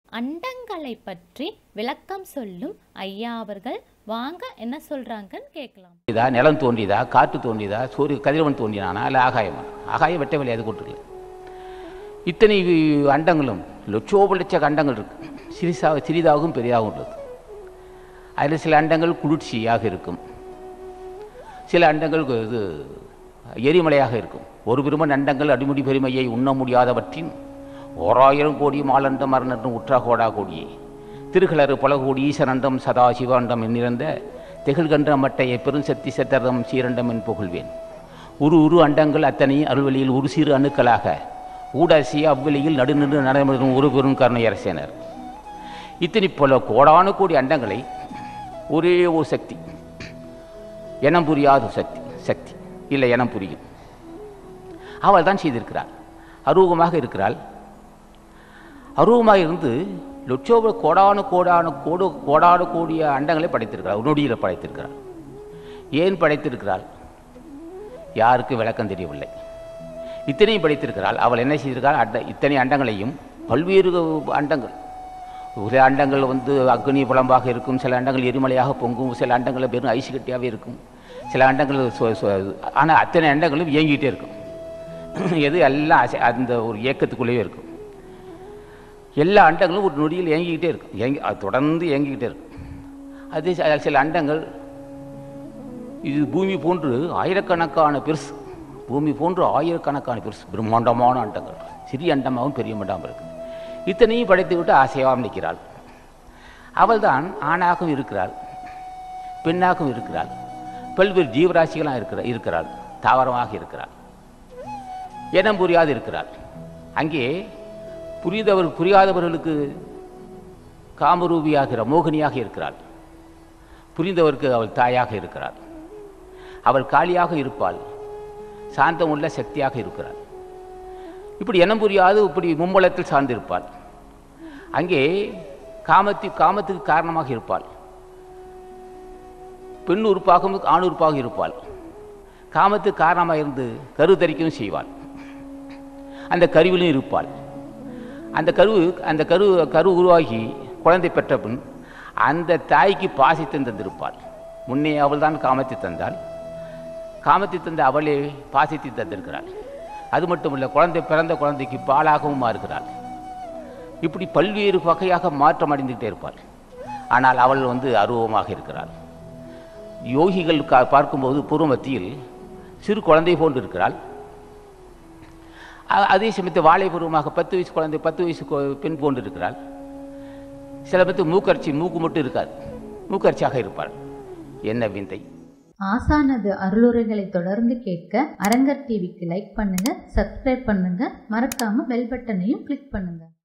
அண்டங்களை பற்றி விளக்கம் சொல்லும் ஐயா அவர்கள் வாங்க என்ன சொல்றாங்கன்னு கேட்கலாம் இதா நிலம் தோன்றியதா காற்று தோன்றியதா சூரிய கதிரவன் தோன்றினானா இல்லை ஆகாயமா ஆகாயம் வெட்ட வெளியாது கொண்டிருக்கல இத்தனை வி- அண்டங்களும் லட்சோப லட்ச அண்டங்கள் இருக்கு சிறிசாக சிறிதாகவும் பெரிதாகவும் உள்ளது அதில் சில அண்டங்கள் குளிர்ச்சியாக இருக்கும் சில அண்டங்கள் இது எரிமலையாக இருக்கும் ஒரு பெருமன் அண்டங்கள் அடிமுடி பெருமையை உண்ண முடியாதவற்றின் ஓராயிரம் கோடி மாலண்ட மரணம் உற்றா கோடா கோடியே திருகளறு பலகோடி ஈசனண்டம் சதா சிவாண்டம் என்னிறந்த திகழ்கன்ற மட்டைய பெருஞ்சக்தி செத்தரம் சீரண்டம் என் புகழ்வேன் உரு உரு அண்டங்கள் அத்தனை அருள்வெளியில் ஒரு சிறு அணுக்களாக ஊடாசி அவ்வெளியில் நடுநின்று நடைமுறை ஒரு பெரும் கருணையரசேனர் இத்தனை பல கோடானு கோடி அண்டங்களை ஒரே ஒரு சக்தி எனம் புரியாத ஒரு சக்தி சக்தி இல்லை எனம் புரியும் அவள் தான் செய்திருக்கிறாள் அரூபமாக இருக்கிறாள் அரூபமாக இருந்து லட்சோப கோடானு கோடானு கோடு கோடானு கோடிய அண்டங்களை படைத்திருக்கிறாள் நொடியில் படைத்திருக்கிறாள் ஏன் படைத்திருக்கிறாள் யாருக்கு விளக்கம் தெரியவில்லை இத்தனையும் படைத்திருக்கிறாள் அவள் என்ன செய்திருக்கிறாள் அண்ட இத்தனை அண்டங்களையும் பல்வேறு அண்டங்கள் சில அண்டங்கள் வந்து அக்னி புலம்பாக இருக்கும் சில அண்டங்கள் எரிமலையாக பொங்கும் சில அண்டங்கள் வெறும் ஐஸ் கட்டியாகவே இருக்கும் சில அண்டங்கள் ஆனால் அத்தனை அண்டங்களும் இயங்கிட்டே இருக்கும் எது எல்லாம் அசை- அந்த ஒரு இயக்கத்துக்குள்ளேயே இருக்கும் எல்லா அண்டங்களும் ஒரு நொடியில் இயங்கிக்கிட்டே இருக்கும் இயங்கி அது தொடர்ந்து இயங்கிக்கிட்டே இருக்கும் அது சில- சில அண்டங்கள் இது பூமி போன்று ஆயிரக்கணக்கான பெருசு பூமி போன்று ஆயிரக்கணக்கான பெருசு பிரம்மாண்டமான அண்டங்கள் சிறிய அண்டமாகவும் பெரிய அண்டமாகவும் இருக்குது இத்தனையும் படைத்து விட்டு ஆசையாகவும் நிற்கிறாள் அவள்தான் ஆணாகவும் இருக்கிறாள் பெண்ணாகவும் இருக்கிறாள் பல்வேறு ஜீவராசிகளாக இருக்கிற இருக்கிறாள் தாவரமாக இருக்கிறாள் இனம் புரியாது இருக்கிறாள் அங்கே புரிந்தவர் புரியாதவர்களுக்கு காமரூபியாகிற மோகினியாக இருக்கிறாள் புரிந்தவருக்கு அவள் தாயாக இருக்கிறாள் அவள் காளியாக இருப்பாள் சாந்தமுள்ள சக்தியாக இருக்கிறாள் இப்படி இனம் புரியாது இப்படி மும்மலத்தில் சார்ந்திருப்பாள் அங்கே காமத்தி காமத்துக்கு காரணமாக இருப்பாள் பெண் உறுப்பாகவும் ஆண் உறுப்பாக இருப்பாள் காமத்துக்கு காரணமாக இருந்து கரு தரிக்கவும் செய்வாள் அந்த கருவிலும் இருப்பாள் அந்த கரு அந்த கரு கரு உருவாகி குழந்தை பெற்ற பின் அந்த தாய்க்கு பாசித்தம் தந்திருப்பாள் முன்னே அவள் தான் காமத்தை தந்தாள் காமத்தை தந்த அவளே பாசித்தை தந்திருக்கிறாள் அது மட்டுமல்ல குழந்தை பிறந்த குழந்தைக்கு பாலாகவும் மாறுகிறாள் இப்படி பல்வேறு வகையாக மாற்றம் அடைந்துகிட்டே இருப்பாள் ஆனால் அவள் வந்து அருவமாக இருக்கிறாள் யோகிகள் கா பார்க்கும்போது பூர்வமத்தியில் சிறு குழந்தை போன்று இருக்கிறாள் அ- அதே சமயத்து வாழை பூர்வமாக பத்து வயசு குழந்தை பத்து வயசு கொ- பெண் போன்று இருக்கிறாள் சில பேர்த்து மூக்கரிச்சி மூக்கு மட்டும் இருக்காது மூக்கரிச்சியாக இருப்பாள் என்ன விந்தை ஆசானது அருளுரைகளை தொடர்ந்து கேட்க அரங்கர் டிவிக்கு லைக் பண்ணுங்க சப்ஸ்கிரைப் பண்ணுங்க மறக்காம பெல் பட்டனையும் கிளிக் பண்ணுங்க